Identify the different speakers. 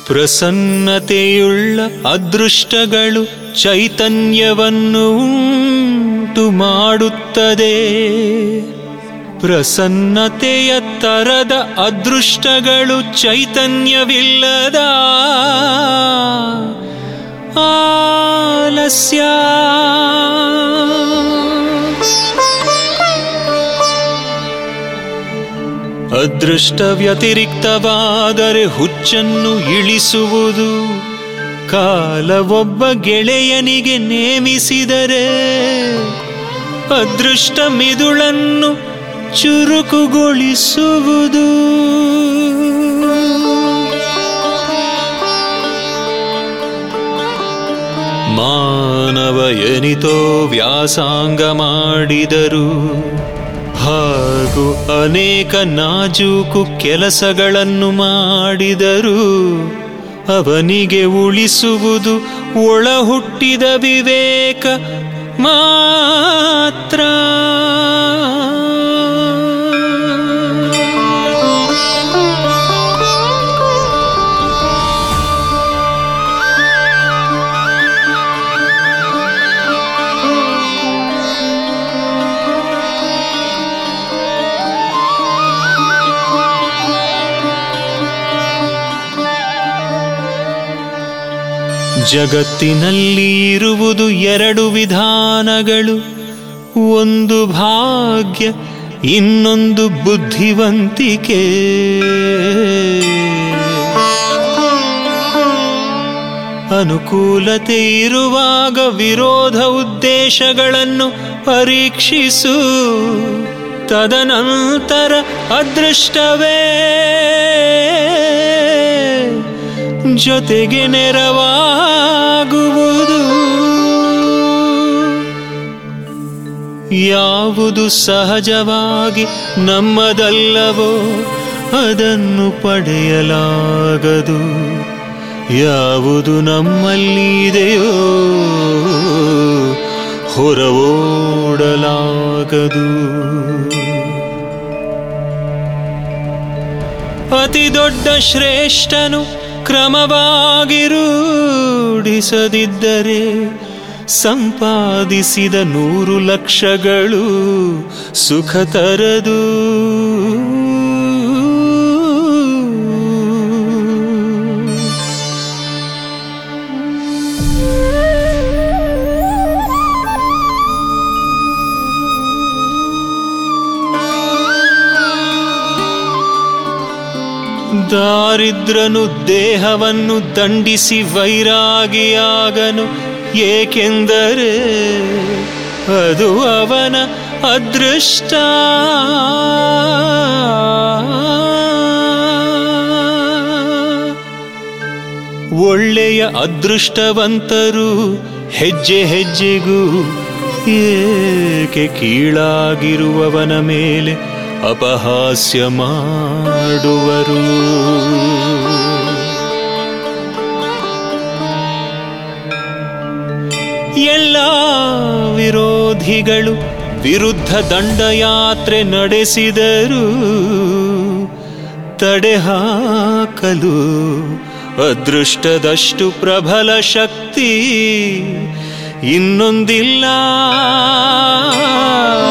Speaker 1: ಪ್ರಸನ್ನತೆಯುಳ್ಳ ಅದೃಷ್ಟಗಳು ಚೈತನ್ಯವನ್ನು ಉಂಟು ಮಾಡುತ್ತದೆ ಪ್ರಸನ್ನತೆಯ ತರದ ಅದೃಷ್ಟಗಳು ಚೈತನ್ಯವಿಲ್ಲದ ಆಲಸ್ಯ ಅದೃಷ್ಟ ವ್ಯತಿರಿಕ್ತವಾದರೆ ಹುಚ್ಚನ್ನು ಇಳಿಸುವುದು ಕಾಲ ಒಬ್ಬ ಗೆಳೆಯನಿಗೆ ನೇಮಿಸಿದರೆ ಅದೃಷ್ಟ ಮಿದುಳನ್ನು ಚುರುಕುಗೊಳಿಸುವುದು ಮಾನವ ಎನಿತೋ ವ್ಯಾಸಂಗ ಮಾಡಿದರು ಹಾಗೂ ಅನೇಕ ನಾಜೂಕು ಕೆಲಸಗಳನ್ನು ಮಾಡಿದರು ಅವನಿಗೆ ಉಳಿಸುವುದು ಒಳ ಹುಟ್ಟಿದ ವಿವೇಕ ಮಾತ್ರ ಜಗತ್ತಿನಲ್ಲಿ ಇರುವುದು ಎರಡು ವಿಧಾನಗಳು ಒಂದು ಭಾಗ್ಯ ಇನ್ನೊಂದು ಬುದ್ಧಿವಂತಿಕೆ ಅನುಕೂಲತೆ ಇರುವಾಗ ವಿರೋಧ ಉದ್ದೇಶಗಳನ್ನು ಪರೀಕ್ಷಿಸು ತದನಂತರ ಅದೃಷ್ಟವೇ ಜೊತೆಗೆ ನೆರವಾಗುವುದು ಯಾವುದು ಸಹಜವಾಗಿ ನಮ್ಮದಲ್ಲವೋ ಅದನ್ನು ಪಡೆಯಲಾಗದು ಯಾವುದು ನಮ್ಮಲ್ಲಿದೆಯೋ ಹೊರವೋಡಲಾಗದು ಅತಿ ದೊಡ್ಡ ಶ್ರೇಷ್ಠನು ಕ್ರಮವಾಗಿ ರೂಢಿಸದಿದ್ದರೆ ಸಂಪಾದಿಸಿದ ನೂರು ಲಕ್ಷಗಳು ಸುಖ ತರದು ದಾರಿದ್ರನು ದೇಹವನ್ನು ದಂಡಿಸಿ ವೈರಾಗಿಯಾಗನು ಏಕೆಂದರೆ ಅದು ಅವನ ಅದೃಷ್ಟ ಒಳ್ಳೆಯ ಅದೃಷ್ಟವಂತರು ಹೆಜ್ಜೆ ಹೆಜ್ಜೆಗೂ ಏಕೆ ಕೀಳಾಗಿರುವವನ ಮೇಲೆ ಅಪಹಾಸ್ಯ ಮಾಡುವರು ಎಲ್ಲ ವಿರೋಧಿಗಳು ವಿರುದ್ಧ ದಂಡಯಾತ್ರೆ ನಡೆಸಿದರು ತಡೆ ಹಾಕಲು ಅದೃಷ್ಟದಷ್ಟು ಪ್ರಬಲ ಶಕ್ತಿ ಇನ್ನೊಂದಿಲ್ಲ